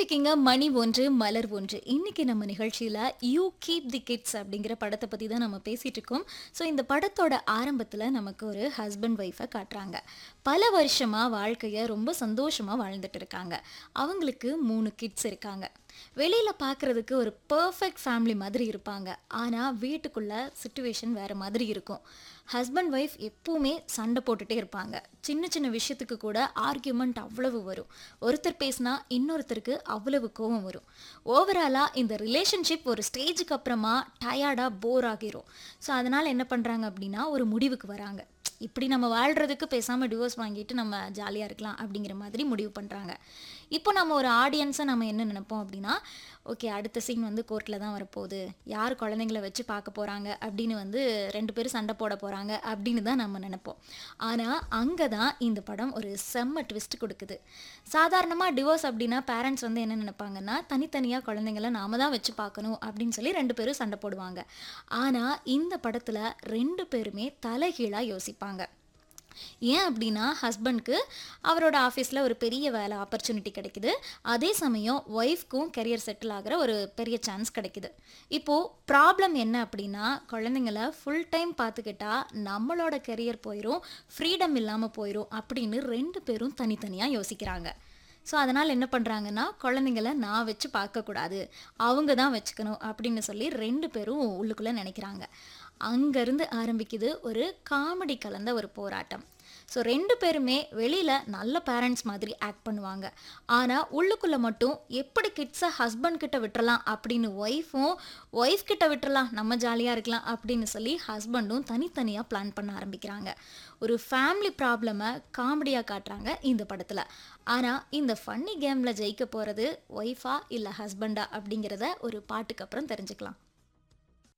இருக்கீங்க மணி ஒன்று மலர் ஒன்று இன்னைக்கு நம்ம நிகழ்ச்சியில யூ கீப் தி கிட்ஸ் அப்படிங்கிற படத்தை பத்தி தான் நம்ம பேசிட்டு இருக்கோம் ஸோ இந்த படத்தோட ஆரம்பத்துல நமக்கு ஒரு ஹஸ்பண்ட் ஒய்ஃபை காட்டுறாங்க பல வருஷமா வாழ்க்கைய ரொம்ப சந்தோஷமா வாழ்ந்துட்டு இருக்காங்க அவங்களுக்கு மூணு கிட்ஸ் இருக்காங்க வெளியில பார்க்கறதுக்கு ஒரு பர்ஃபெக்ட் ஃபேமிலி மாதிரி இருப்பாங்க ஆனா வீட்டுக்குள்ள சுச்சுவேஷன் வேற மாதிரி இருக்கும் ஹஸ்பண்ட் ஒய்ஃப் எப்பவுமே சண்டை போட்டுட்டே இருப்பாங்க சின்ன சின்ன விஷயத்துக்கு கூட ஆர்கியூமெண்ட் அவ்வளவு வரும் ஒருத்தர் பேசினா இன்னொருத்தருக்கு அவ்வளவு கோவம் வரும் ஓவராலாக இந்த ரிலேஷன்ஷிப் ஒரு ஸ்டேஜுக்கு அப்புறமா டயர்டாக போர் ஆகிரும் ஸோ அதனால் என்ன பண்ணுறாங்க அப்படின்னா ஒரு முடிவுக்கு வராங்க இப்படி நம்ம வாழ்கிறதுக்கு பேசாமல் டிவோர்ஸ் வாங்கிட்டு நம்ம ஜாலியாக இருக்கலாம் அப்படிங்கிற மாதிரி முடிவு பண்ணுறாங்க இப்போ நம்ம ஒரு ஆடியன்ஸை நம்ம என்ன நினைப்போம் அப்படின்னா ஓகே அடுத்த சீன் வந்து கோர்ட்டில் தான் வரப்போகுது யார் குழந்தைங்கள வச்சு பார்க்க போகிறாங்க அப்படின்னு வந்து ரெண்டு பேரும் சண்டை போட போகிறாங்க அப்படின்னு தான் நம்ம நினைப்போம் ஆனால் அங்கே தான் இந்த படம் ஒரு செம்ம ட்விஸ்ட் கொடுக்குது சாதாரணமாக டிவோர்ஸ் அப்படின்னா பேரண்ட்ஸ் வந்து என்ன நினைப்பாங்கன்னா தனித்தனியாக குழந்தைங்கள நாம தான் வச்சு பார்க்கணும் அப்படின்னு சொல்லி ரெண்டு பேரும் சண்டை போடுவாங்க ஆனால் இந்த படத்தில் ரெண்டு பேருமே தலைகீழாக யோசிப்பாங்க ஏன் அப்படின்னா ஹஸ்பண்ட்க்கு அவரோட ஆஃபீஸில் ஒரு பெரிய வேலை ஆப்பர்ச்சுனிட்டி கிடைக்குது அதே சமயம் ஒய்ஃப்க்கும் கெரியர் செட்டில் ஆகிற ஒரு பெரிய சான்ஸ் கிடைக்குது இப்போது ப்ராப்ளம் என்ன அப்படின்னா குழந்தைங்கள ஃபுல் டைம் பார்த்துக்கிட்டா நம்மளோட கெரியர் போயிடும் ஃப்ரீடம் இல்லாமல் போயிடும் அப்படின்னு ரெண்டு பேரும் தனித்தனியாக யோசிக்கிறாங்க ஸோ அதனால் என்ன பண்ணுறாங்கன்னா குழந்தைங்கள நான் வச்சு பார்க்கக்கூடாது அவங்க தான் வச்சுக்கணும் அப்படின்னு சொல்லி ரெண்டு பேரும் உள்ளுக்குள்ளே நினைக்கிறாங்க அங்கேருந்து ஆரம்பிக்குது ஒரு காமெடி கலந்த ஒரு போராட்டம் ஸோ ரெண்டு பேருமே வெளியில் நல்ல பேரண்ட்ஸ் மாதிரி ஆக்ட் பண்ணுவாங்க ஆனால் உள்ளுக்குள்ளே மட்டும் எப்படி கிட்ஸை ஹஸ்பண்ட் கிட்ட விட்டுறலாம் அப்படின்னு ஒய்ஃபும் ஒய்ஃப் கிட்ட விட்டுறலாம் நம்ம ஜாலியாக இருக்கலாம் அப்படின்னு சொல்லி ஹஸ்பண்டும் தனித்தனியாக பிளான் பண்ண ஆரம்பிக்கிறாங்க ஒரு ஃபேமிலி ப்ராப்ளமை காமெடியாக காட்டுறாங்க இந்த படத்தில் ஆனால் இந்த ஃபன்னி கேமில் ஜெயிக்க போகிறது ஒய்ஃபா இல்லை ஹஸ்பண்டா அப்படிங்கிறத ஒரு பாட்டுக்கு அப்புறம் தெரிஞ்சுக்கலாம்